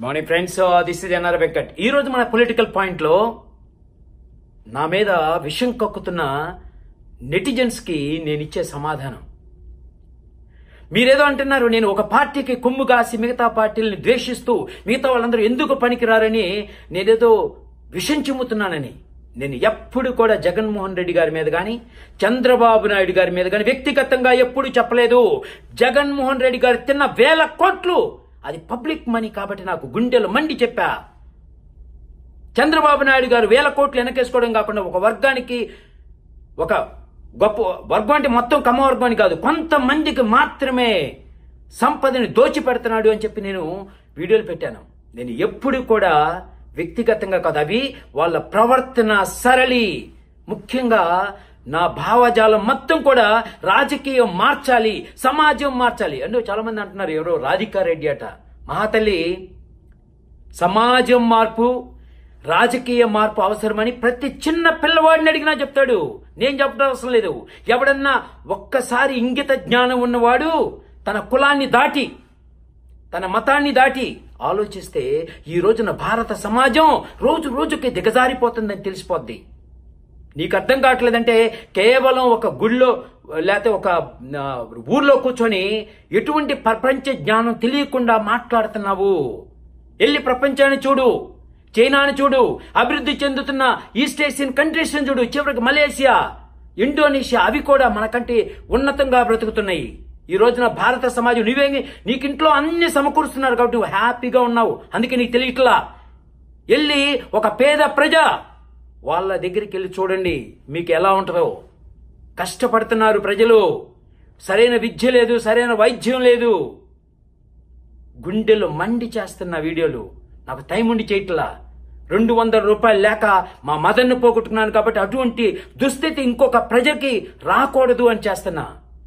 Morning friends this is NR Venkat ఈ రోజు మన పొలిటికల్ పాయింట్ లో నా మీద విషం కక్కుతున్న నెటిజన్స్ కి నేను ఇచ్చే సమాధానం మీరేదో అంటున్నారు నేను ఒక పార్టీకి కొమ్ము కాసి మిగతా పార్టీలని ద్వేషిస్తూ మిగతా వాళ్ళందరూ ఎందుకు పనికిరారని నేనేదో విషం చిమ్ముతున్నానని నేను ఎప్పుడు కూడా జగన్మోహన్ రెడ్డి గారి మీద కానీ చంద్రబాబు నాయుడు గారి మీద కానీ వ్యక్తిగతంగా ఎప్పుడు చెప్పలేదు జగన్మోహన్ రెడ్డి గారు తిన్న వేల కోట్లు అది పబ్లిక్ మనీ కాబట్టి నాకు గుండెలు మండి చెప్పా చంద్రబాబు నాయుడు గారు వేల కోట్లు వెనకేసుకోవడం కాకుండా ఒక వర్గానికి ఒక గొప్ప వర్గం అంటే మొత్తం కమ్మ వర్గం అని కాదు కొంతమందికి మాత్రమే సంపదని దోచిపెడుతున్నాడు అని చెప్పి నేను వీడియోలు పెట్టాను నేను ఎప్పుడు కూడా వ్యక్తిగతంగా కాదు అవి వాళ్ళ ప్రవర్తన సరళి ముఖ్యంగా నా భావజాలం మొత్తం కూడా రాజకీయం మార్చాలి సమాజం మార్చాలి అంటే చాలా మంది అంటున్నారు ఎవరో రాధికా రెడ్డి అట మహాతల్లి సమాజం మార్పు రాజకీయ మార్పు అవసరమని ప్రతి చిన్న పిల్లవాడిని అడిగినా చెప్తాడు నేను చెప్పడం అవసరం లేదు ఎవడన్నా ఒక్కసారి ఇంగిత జ్ఞానం ఉన్నవాడు తన కులాన్ని దాటి తన మతాన్ని దాటి ఆలోచిస్తే ఈ రోజున భారత సమాజం రోజు రోజుకి దిగజారిపోతుందని తెలిసిపోద్ది నీకు అర్థం కావట్లేదంటే కేవలం ఒక గుళ్ళో లేకపోతే ఒక ఆ, ఊర్లో కూర్చొని ఎటువంటి ప్రపంచ జ్ఞానం తెలియకుండా మాట్లాడుతున్నావు వెళ్ళి ప్రపంచాన్ని చూడు చైనాని చూడు అభివృద్ధి చెందుతున్న ఈస్ట్ ఏషియన్ కంట్రీస్ చూడు చివరికి మలేషియా ఇండోనేషియా అవి కూడా మనకంటే ఉన్నతంగా బ్రతుకుతున్నాయి ఈ రోజున భారత సమాజం నువ్వే నీకింట్లో అన్ని సమకూరుస్తున్నారు కాబట్టి నువ్వు హ్యాపీగా ఉన్నావు అందుకే నీకు తెలియట్లా వెళ్ళి ఒక పేద ప్రజ వాళ్ళ దగ్గరికి వెళ్ళి చూడండి మీకు ఎలా ఉంటుందో కష్టపడుతున్నారు ప్రజలు సరైన విద్య లేదు సరైన వైద్యం లేదు గుండెలు మండి చేస్తున్న వీడియోలు నాకు టైం ఉండి చేయట్లా రెండు వందల రూపాయలు లేక మా మదన్ను పోగొట్టుకున్నాను కాబట్టి అటువంటి దుస్థితి ఇంకొక ప్రజకి రాకూడదు అని చేస్తున్నా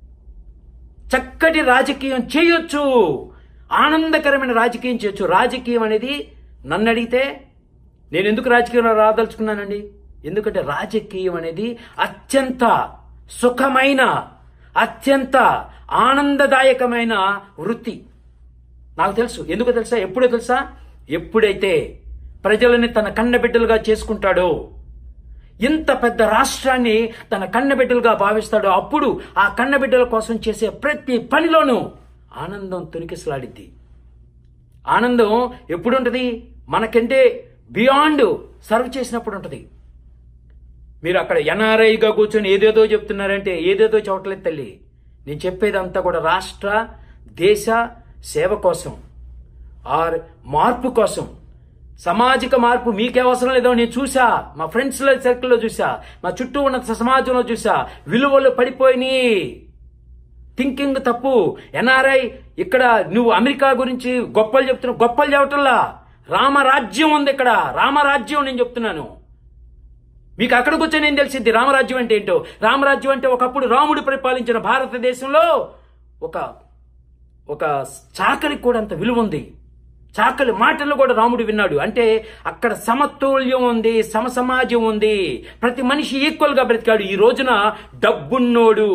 చక్కటి రాజకీయం చేయొచ్చు ఆనందకరమైన రాజకీయం చేయొచ్చు రాజకీయం అనేది నన్ను అడిగితే నేను ఎందుకు రాజకీయంలో రాదలుచుకున్నానండి ఎందుకంటే రాజకీయం అనేది అత్యంత సుఖమైన అత్యంత ఆనందదాయకమైన వృత్తి నాకు తెలుసు ఎందుకు తెలుసా ఎప్పుడో తెలుసా ఎప్పుడైతే ప్రజలని తన కన్నబిడ్డలుగా చేసుకుంటాడో ఇంత పెద్ద రాష్ట్రాన్ని తన కన్నబిడ్డలుగా భావిస్తాడో అప్పుడు ఆ కన్నబిడ్డల కోసం చేసే ప్రతి పనిలోనూ ఆనందం తొనికిసలాడిద్ది ఆనందం ఎప్పుడుంటది మనకంటే బియాండ్ సర్వ్ చేసినప్పుడు ఉంటుంది మీరు అక్కడ ఎన్ఆర్ఐగా కూర్చొని ఏదేదో చెప్తున్నారంటే ఏదేదో చెప్పట్లేదు తల్లి నేను చెప్పేదంతా కూడా రాష్ట్ర దేశ సేవ కోసం ఆర్ మార్పు కోసం సామాజిక మార్పు మీకే అవసరం లేదో నేను చూసా మా ఫ్రెండ్స్ సర్కిల్లో చూసా మా చుట్టూ ఉన్న సమాజంలో చూసా విలువలు పడిపోయినాయి థింకింగ్ తప్పు ఎన్ఆర్ఐ ఇక్కడ నువ్వు అమెరికా గురించి గొప్పలు చెప్తున్నావు గొప్పలు చెప్పటంలా రామరాజ్యం ఉంది ఇక్కడ రామరాజ్యం నేను చెప్తున్నాను మీకు అక్కడికి వచ్చి నేను తెలిసింది రామరాజ్యం అంటే ఏంటో రామరాజ్యం అంటే ఒకప్పుడు రాముడు పరిపాలించిన భారతదేశంలో ఒక ఒక చాకలికి కూడా అంత విలువ ఉంది చాకలి మాటలు కూడా రాముడు విన్నాడు అంటే అక్కడ సమతుల్యం ఉంది సమసమాజం ఉంది ప్రతి మనిషి ఈక్వల్ గా బ్రతికాడు ఈ రోజున డబ్బున్నోడు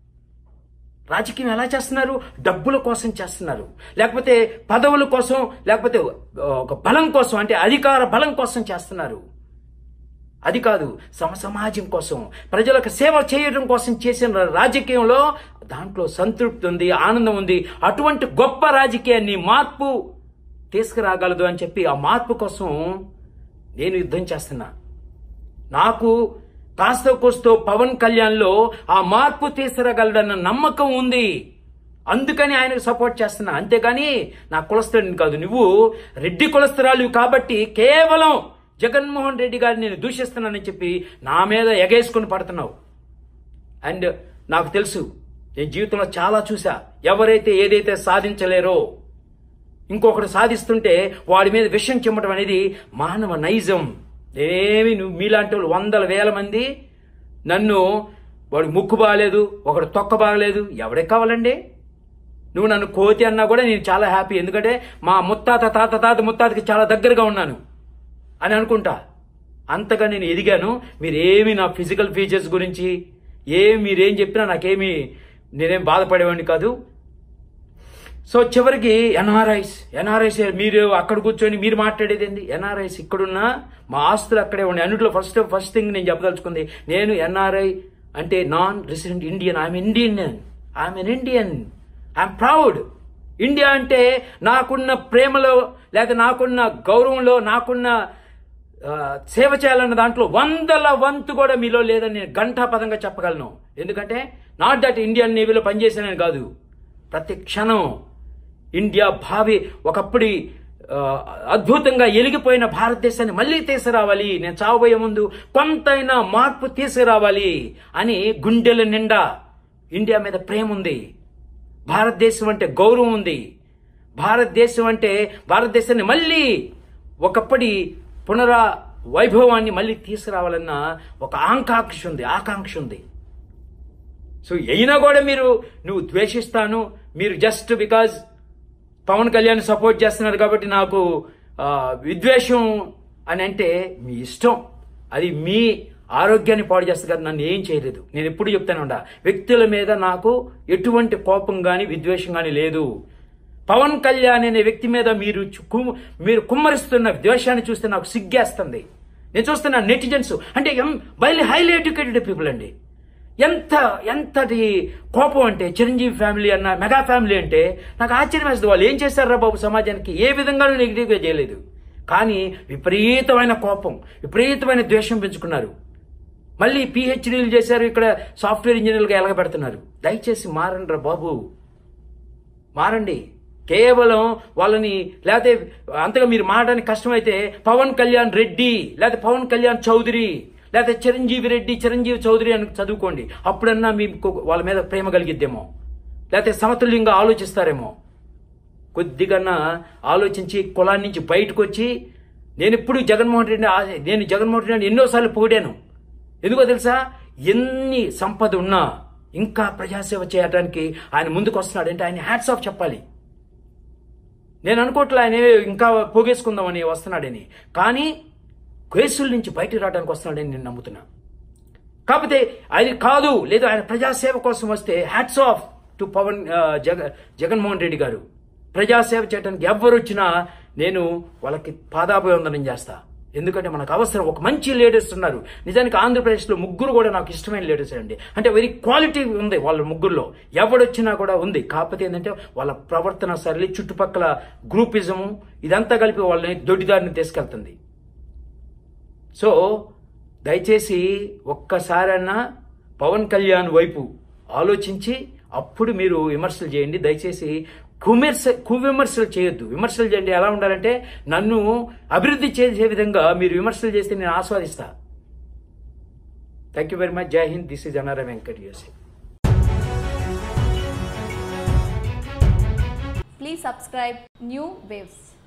రాజకీయం ఎలా చేస్తున్నారు డబ్బుల కోసం చేస్తున్నారు లేకపోతే పదవుల కోసం లేకపోతే ఒక బలం కోసం అంటే అధికార బలం కోసం చేస్తున్నారు అది కాదు సమసమాజం కోసం ప్రజలకు సేవ చేయడం కోసం చేసిన రాజకీయంలో దాంట్లో సంతృప్తి ఉంది ఆనందం ఉంది అటువంటి గొప్ప రాజకీయాన్ని మార్పు తీసుకురాగలదు అని చెప్పి ఆ మార్పు కోసం నేను యుద్ధం చేస్తున్నా నాకు కాస్త కోస్తో పవన్ కళ్యాణ్లో ఆ మార్పు తీసుకురాగలడన్న నమ్మకం ఉంది అందుకని ఆయనకు సపోర్ట్ చేస్తున్నా అంతేగాని నా కులస్తుడిని కాదు నువ్వు రెడ్డి కులస్తురాలు కాబట్టి కేవలం జగన్మోహన్ రెడ్డి గారిని నేను దూషిస్తున్నానని చెప్పి నా మీద ఎగేసుకుని పడుతున్నావు అండ్ నాకు తెలుసు నేను జీవితంలో చాలా చూసా ఎవరైతే ఏదైతే సాధించలేరో ఇంకొకటి సాధిస్తుంటే వాడి మీద విషయం చిమ్మటం అనేది మానవ నైజం నేనేమి నువ్వు మీలాంటి వాళ్ళు వందల వేల మంది నన్ను వాడు ముక్కు బాగలేదు ఒకడు తొక్క బాగలేదు ఎవడికి కావాలండి నువ్వు నన్ను కోతి అన్నా కూడా నేను చాలా హ్యాపీ ఎందుకంటే మా ముత్తాత తాత తాత ముత్తాతకి చాలా దగ్గరగా ఉన్నాను అని అనుకుంటా అంతగా నేను ఎదిగాను మీరేమి నా ఫిజికల్ ఫీచర్స్ గురించి ఏమి మీరేం చెప్పినా నాకేమి నేనేం బాధపడేవాడిని కాదు సో చివరికి ఎన్ఆర్ఐస్ ఎన్ఆర్ఐస్ మీరు అక్కడ కూర్చొని మీరు మాట్లాడేది ఏంది ఎన్ఆర్ఐస్ ఇక్కడున్న మా ఆస్తులు అక్కడే ఉన్నాయి అన్నింటిలో ఫస్ట్ ఫస్ట్ థింగ్ నేను చెప్పదలుచుకుంది నేను ఎన్ఆర్ఐ అంటే non resident Indian I'm Indian I'm an Indian I'm proud India అంటే నాకున్న ప్రేమలో లేదా నాకున్న గౌరవంలో నాకున్న ఆ, సేవ చేయాలన్న దాంట్లో వందల వంతు కూడా మీలో లేదని నేను ఘంటాపదంగా చెప్పగలను ఎందుకంటే నాట్ దట్ ఇండియన్ నేవీలో పనిచేసానని కాదు ప్రతి క్షణం ఇండియా భావి ఒకప్పటి ఆ, అద్భుతంగా ఎలిగిపోయిన భారతదేశాన్ని మళ్ళీ తీసుకురావాలి నేను చావబోయే ముందు కొంతైనా మార్పు తీసుకురావాలి అని గుండెల నిండా ఇండియా మీద ప్రేమ ఉంది భారతదేశం అంటే గౌరవం ఉంది భారతదేశం అంటే భారతదేశాన్ని మళ్ళీ ఒకప్పటి పునరా వైభవాన్ని మళ్ళీ తీసుకురావాలన్న ఒక ఆకాంక్ష ఉంది ఆకాంక్ష ఉంది సో అయినా కూడా మీరు నువ్వు ద్వేషిస్తాను మీరు just because Pawan Kalyan support చేస్తున్నారు కాబట్టి నాకు ఆ, విద్వేషం అని అంటే మీ ఇష్టం అది మీ ఆరోగ్యాన్ని పాడు చేస్తుంది కదా నన్ను ఏం చేయలేదు నేను ఎప్పుడు చెప్తాను ఉండా వ్యక్తుల మీద నాకు ఎటువంటి కోపం కానీ విద్వేషం కానీ లేదు పవన్ కళ్యాణ్ అనే వ్యక్తి మీద మీరు చు- కు- మీరు కుమ్మరిస్తున్న ద్వేషాన్ని చూస్తే నాకు సిగ్గేస్తుంది నేను చూస్తున్న నెటిజన్స్ అంటే ఎం బయలు హైలీ ఎడ్యుకేటెడ్ పీపుల్ అండి ఎంత ఎంతటి కోపం అంటే చిరంజీవి ఫ్యామిలీ అన్న మెగా ఫ్యామిలీ అంటే నాకు ఆశ్చర్యం వేస్తుంది వాళ్ళు ఏం చేశారా బాబు సమాజానికి ఏ విధంగానూ నెగిటివ్గా చేయలేదు కానీ విపరీతమైన కోపం విపరీతమైన ద్వేషం పెంచుకున్నారు మళ్ళీ పిహెచ్డీలు చేశారు ఇక్కడ సాఫ్ట్వేర్ ఇంజనీర్లుగా ఎలగబెడుతున్నారు దయచేసి మారండి రా బాబు మారండి కేవలం వాళ్ళని లేకపోతే అంతగా మీరు మారడానికి కష్టమైతే పవన్ కళ్యాణ్ రెడ్డి లేకపోతే పవన్ కళ్యాణ్ చౌదరి లేకపోతే చిరంజీవి రెడ్డి చిరంజీవి చౌదరి అని చదువుకోండి అప్పుడన్నా మీకు వాళ్ళ మీద ప్రేమ కలిగిద్దేమో లేకపోతే సమతుల్యంగా ఆలోచిస్తారేమో కొద్దిగా ఆలోచించి కులాన్ని నుంచి బయటకు వచ్చి నేను ఇప్పుడు జగన్మోహన్ రెడ్డి ఆ- నేను జగన్మోహన్ రెడ్డిని ఎన్నోసార్లు పొగిడాను ఎందుకో తెలుసా ఎన్ని సంపద ఉన్నా ఇంకా ప్రజాసేవ చేయడానికి ఆయన ముందుకు వస్తున్నాడు అంటే ఆయన హ్యాట్స్ ఆఫ్ చెప్పాలి నేను అనుకోవట్లే ఆయన ఇంకా పోగేసుకుందామని వస్తున్నాడని కానీ కేసుల నుంచి బయటకు రావడానికి వస్తున్నాడని నేను నమ్ముతున్నా కాకపోతే అది కాదు లేదు ఆయన ప్రజాసేవ కోసం వస్తే హ్యాట్స్ ఆఫ్ టు పవన్ ఆ, జగ జగన్మోహన్ రెడ్డి గారు ప్రజాసేవ చేయడానికి ఎవరు వచ్చినా నేను వాళ్ళకి పాదాభివందనం చేస్తా ఎందుకంటే మనకు అవసరం ఒక మంచి లీడర్స్ ఉన్నారు నిజానికి ఆంధ్రప్రదేశ్లో ముగ్గురు కూడా నాకు ఇష్టమైన లీడర్స్ అండి అంటే వెరీ క్వాలిటీ ఉంది వాళ్ళ ముగ్గురులో ఎవడొచ్చినా కూడా ఉంది కాకపోతే ఏంటంటే వాళ్ళ ప్రవర్తన సరళి చుట్టుపక్కల గ్రూపిజము ఇదంతా కలిపి వాళ్ళని దొడ్డిదారిని తీసుకెళ్తుంది సో దయచేసి ఒక్కసారన్నా పవన్ కళ్యాణ్ వైపు ఆలోచించి అప్పుడు మీరు విమర్శలు చేయండి దయచేసి కుమిర్స కువిమర్శలు చేయొద్దు విమర్శలు చేయండి ఎలా ఉండాలంటే నన్ను అభివృద్ధి చేసే విధంగా మీరు విమర్శలు చేస్తే నేను ఆస్వాదిస్తా thank you very much Jai Hind this is అనారా వెంకట్ యూసే Please subscribe New Waves.